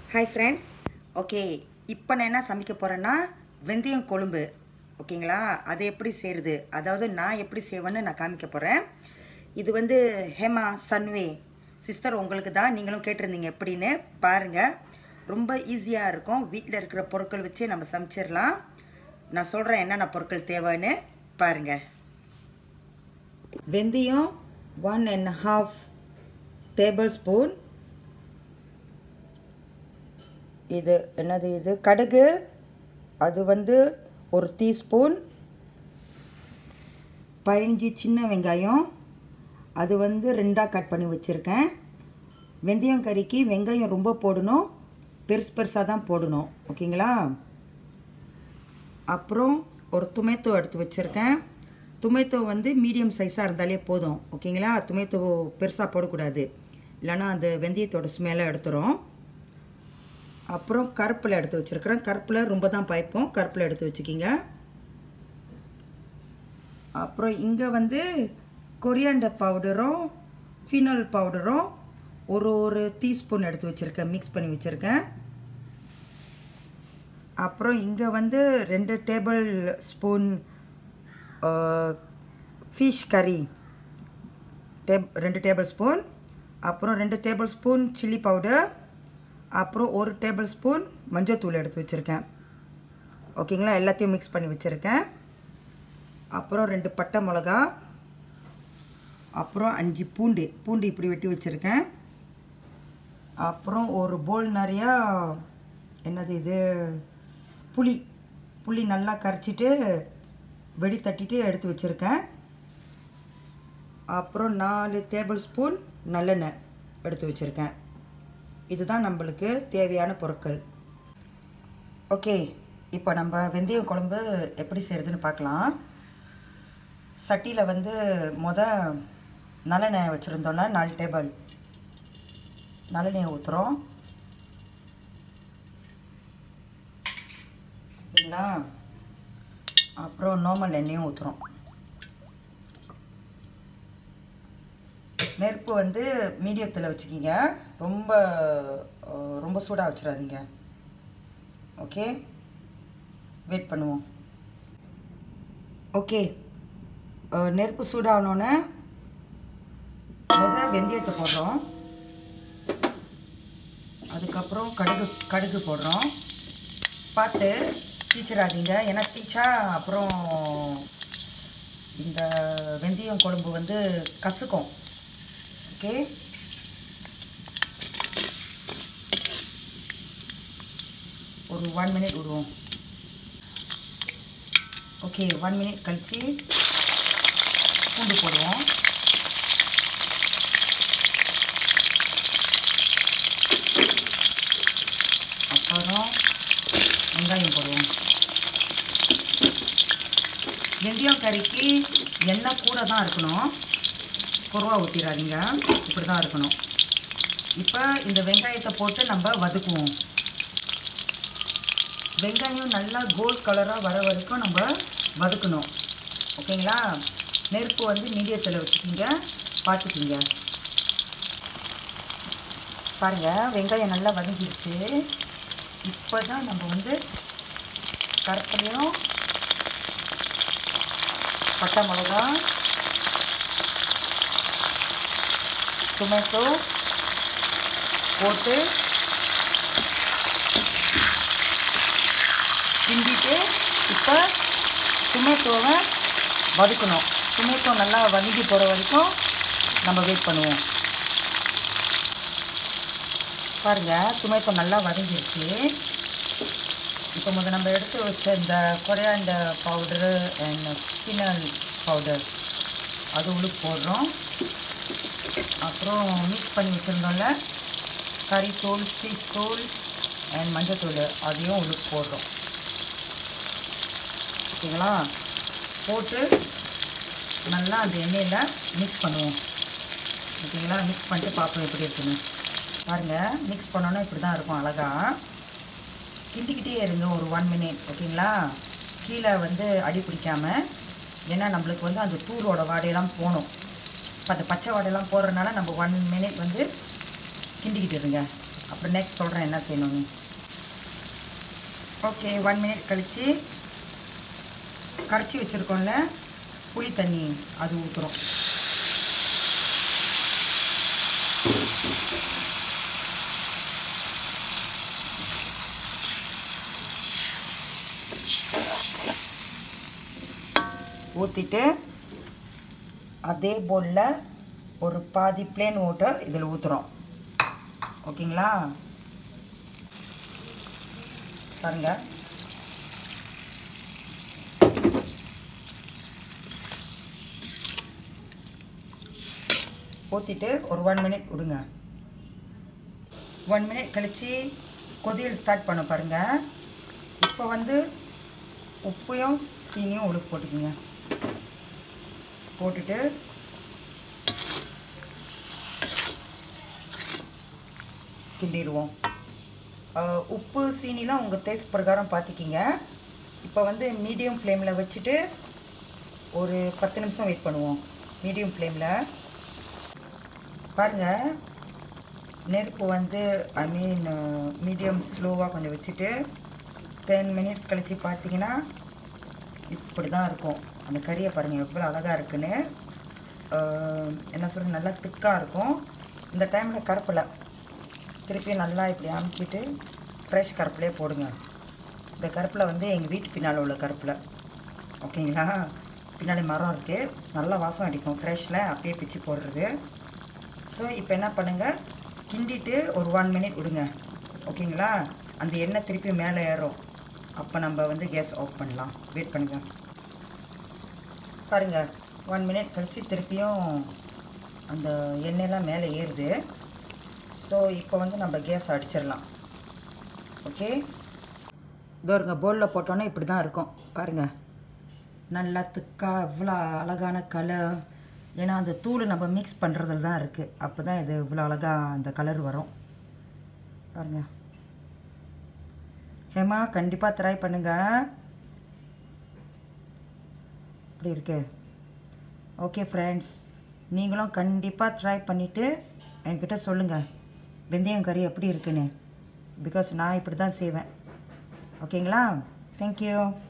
hi friends okay இப்போ நான் என்ன சமைக்க போகிறேன்னா வெந்தயம் கொழும்பு ஓகேங்களா அதை எப்படி செய்கிறது அதாவது நான் எப்படி செய்வேன்னு நான் காமிக்க போகிறேன் இது வந்து ஹேமா சன்வே சிஸ்டர் உங்களுக்கு தான் நீங்களும் கேட்டிருந்தீங்க எப்படின்னு பாருங்கள் ரொம்ப ஈஸியாக இருக்கும் வீட்டில் இருக்கிற பொருட்கள் வச்சு நம்ம சமைச்சிடலாம் நான் சொல்கிறேன் என்னென்ன பொருட்கள் தேவைன்னு பாருங்கள் வெந்தயம் one and half tablespoon இது என்னது இது கடுகு அது வந்து ஒரு டீஸ்பூன் பதினஞ்சு சின்ன வெங்காயம் அது வந்து ரெண்டாக கட் பண்ணி வச்சுருக்கேன் வெந்தயம் கறிக்கு வெங்காயம் ரொம்ப போடணும் பெருசு பெருசாக தான் போடணும் ஓகேங்களா அப்புறம் ஒரு துமைத்தோ எடுத்து வச்சுருக்கேன் துமைத்தோ வந்து மீடியம் சைஸாக இருந்தாலே போதும் ஓகேங்களா துமைத்தோ பெருசாக போடக்கூடாது இல்லைன்னா அந்த வெந்தயத்தோட ஸ்மெல்லை எடுத்துரும் அப்புறம் கருப்பில் எடுத்து வச்சுருக்கிறேன் கருப்பில் ரொம்ப தான் பாய்ப்போம் கருப்பில் எடுத்து வச்சுக்கிங்க அப்புறம் இங்கே வந்து கொரியாண்டர் பவுடரும் ஃபினல் பவுடரும் ஒரு ஒரு டீஸ்பூன் எடுத்து வச்சுருக்கேன் மிக்ஸ் பண்ணி வச்சுருக்கேன் அப்புறம் இங்கே வந்து ரெண்டு டேபிள் ஸ்பூன் ஃபிஷ் கறி டேப் ரெண்டு டேபிள் ஸ்பூன் அப்புறம் ரெண்டு டேபிள் ஸ்பூன் சில்லி பவுடர் அப்புறம் ஒரு டேபிள் ஸ்பூன் மஞ்சத்தூள் எடுத்து வச்சுருக்கேன் ஓகேங்களா எல்லாத்தையும் மிக்ஸ் பண்ணி வச்சுருக்கேன் அப்புறம் ரெண்டு பட்டை மிளகா அப்புறம் அஞ்சு பூண்டு பூண்டு இப்படி வெட்டி வச்சுருக்கேன் அப்புறம் ஒரு போல் நிறையா என்னது இது புளி புளி நல்லா கரைச்சிட்டு வெடி தட்டிட்டு எடுத்து வச்சுருக்கேன் அப்புறம் நாலு டேபிள் ஸ்பூன் நல்லெண்ணெய் எடுத்து வச்சுருக்கேன் இதுதான் நம்மளுக்கு தேவையான பொருட்கள் ஓகே இப்போ நம்ம வெந்தயம் குழம்பு எப்படி செய்கிறதுன்னு பார்க்கலாம் சட்டியில் வந்து மொத நல்லெண்ணெய் வச்சுருந்தோம்னா நாலு டேபிள் நல்லெண்ணெய் ஊற்றுறோம் சரிங்களா அப்புறம் நார்மல் எண்ணெயும் ஊற்றுறோம் நெருப்பு வந்து மீடியத்தில் வச்சுக்கிங்க ரொம்ப ரொம்ப சூடாக வச்சிடாதீங்க ஓகே வெயிட் பண்ணுவோம் ஓகே நெருப்பு சூடாகணுன்னே முத வெந்தயத்தை போடுறோம் அதுக்கப்புறம் கடுகு கடுகு போடுறோம் பார்த்து தீச்சிடாதீங்க ஏன்னா தீச்சா அப்புறம் இந்த வெந்தயம் குழம்பு வந்து கசுக்கும் ஓகே ஒரு ஒன் மினிட் விடுவோம் ஓகே ஒன் மினிட் கழித்து பூண்டு போடுவோம் அப்புறம் வெங்காயம் போடுவோம் வெந்தயம் கறிக்கு எண்ணெய் கூட தான் இருக்கணும் குறவா ஊற்றிடாதீங்க இப்படி தான் இருக்கணும் இப்போ இந்த வெங்காயத்தை போட்டு நம்ம வதக்குவோம் வெங்காயம் நல்லா கோல்ட் கலராக வர வரைக்கும் நம்ம வதக்கணும் ஓகேங்களா நெருப்பு வந்து மீடியத்தில் வச்சுக்கிங்க பார்த்துக்கிங்க பாருங்கள் வெங்காயம் நல்லா வதங்கிடுச்சு இப்போ தான் நம்ம வந்து கருப்பலையும் பட்டை மிளகா டொமேட்டோ போட்டு கிண்டிட்டு இப்போ டொமேட்டோவை வதக்கணும் டொமேட்டோ நல்லா வதங்கி போகிற வரைக்கும் நம்ம வெயிட் பண்ணுவோம் பாருங்கள் டொமேட்டோ நல்லா வதங்கிருச்சு இப்போ முதல் நம்ம எடுத்து வச்ச இந்த கொரியாண்ட பவுடரு அண்ட் சினல் பவுடர் அது உளுக்கு போடுறோம் அப்புறம் மிக்ஸ் பண்ணி வச்சுருந்தோம்ல கறித்தூள் சீஸ் தூள் அண்ட் மஞ்சத்தூள் அதையும் உளுக்கு போடுறோம் ஓகேங்களா போட்டு நல்லா அந்த எண்ணெயில் மிக்ஸ் பண்ணுவோம் ஓகேங்களா மிக்ஸ் பண்ணிட்டு பார்ப்போம் எப்படி இருக்குன்னு பாருங்கள் மிக்ஸ் பண்ணோன்னா இப்படி தான் இருக்கும் அழகாக கிண்டிக்கிட்டே இருங்க ஒரு ஒன் மினிட் ஓகேங்களா கீழே வந்து அடி பிடிக்காமல் ஏன்னா நம்மளுக்கு வந்து அந்த தூளோட வாடையெல்லாம் போகணும் இப்போ அந்த பச்சை வாடையெல்லாம் போடுறதுனால நம்ம ஒன் மினிட் வந்து கிண்டிக்கிட்டு இருங்க அப்புறம் நெக்ஸ்ட் சொல்கிறேன் என்ன செய்யணும்னு ஓகே ஒன் மினிட் கழித்து கரைச்சி வச்சுருக்கோம்ல புளி தண்ணி அது ஊற்றுறோம் ஊற்றிட்டு அதே போலில் ஒரு பாதி பிளேன் வாட்டர் இதில் ஊற்றுறோம் ஓகேங்களா பாருங்கள் ஊற்றிட்டு ஒரு ஒன் மினிட் விடுங்க ஒன் மினிட் கழித்து கொதியல் ஸ்டார்ட் பண்ண பாருங்கள் இப்போ வந்து உப்பையும் சீனியும் உளுக்கு போட்டுக்குங்க போட்டுட்டு கிண்டிடுவோம் அஹ், உப்பு சீனிலாம் உங்கள் டேஸ்ட் பிரகாரம் பார்த்துக்கிங்க இப்போ வந்து மீடியம் ஃப்ளேமில் வச்சுட்டு ஒரு பத்து நிமிஷம் வெயிட் பண்ணுவோம் மீடியம் ஃப்ளேமில் பாருங்கள் நெருப்பு வந்து ஐ மீன் மீடியம் ஸ்லோவாக கொஞ்சம் வச்சுட்டு டென் மினிட்ஸ் கழித்து பார்த்தீங்கன்னா இப்படி தான் இருக்கும் அந்த கறியை பாருங்கள் எவ்வளோ அழகாக இருக்குன்னு அஹ், என்ன சொல்கிறது நல்லா திக்காக இருக்கும் இந்த டைமில் கருப்பில் திருப்பி நல்லா இப்படி அமுக்கிட்டு ஃப்ரெஷ் கருப்பிலே போடுங்க இந்த கருப்பில் வந்து எங்கள் வீட்டு பின்னால் உள்ள கருப்பில் ஓகேங்களா பின்னாடி மரம் இருக்குது நல்லா வாசம் அடிக்கும் ஃப்ரெஷ்ஷில் அப்படியே பிச்சு போடுறது ஸோ இப்போ என்ன பண்ணுங்கள் கிண்டிட்டு ஒரு ஒன் மினிட் விடுங்க ஓகேங்களா அந்த எண்ணெய் திருப்பி மேலே ஏறும் அப்போ நம்ம வந்து கேஸ் ஆஃப் பண்ணலாம் வெயிட் பண்ணுங்கள் பாருங்கள் ஒன் மினிட் கழித்து திருப்பியும் அந்த எண்ணெயெல்லாம் மேலே ஏறுது ஸோ இப்போ வந்து நம்ம கேஸ் அடிச்சிடலாம் ஓகே இதோ இருங்க பவுலில் போட்டோன்னே இப்படி தான் இருக்கும் பாருங்கள் நல்லா திக்கா இவ்வளோ அழகான கலர் ஏன்னா அந்த தூள் நம்ம மிக்ஸ் பண்ணுறதுல தான் இருக்குது அப்போ தான் இது இவ்வளோ அழகாக அந்த கலர் வரும் பாருங்க ஹேமா கண்டிப்பாக ட்ரை பண்ணுங்க இப்படி இருக்கு ஓகே ஃப்ரெண்ட்ஸ் நீங்களும் கண்டிப்பாக ட்ரை பண்ணிவிட்டு என்கிட்ட சொல்லுங்கள் வெந்தயம் கறி எப்படி இருக்குன்னு பிகாஸ் நான் இப்படி தான் செய்வேன் ஓகேங்களா தேங்க்யூ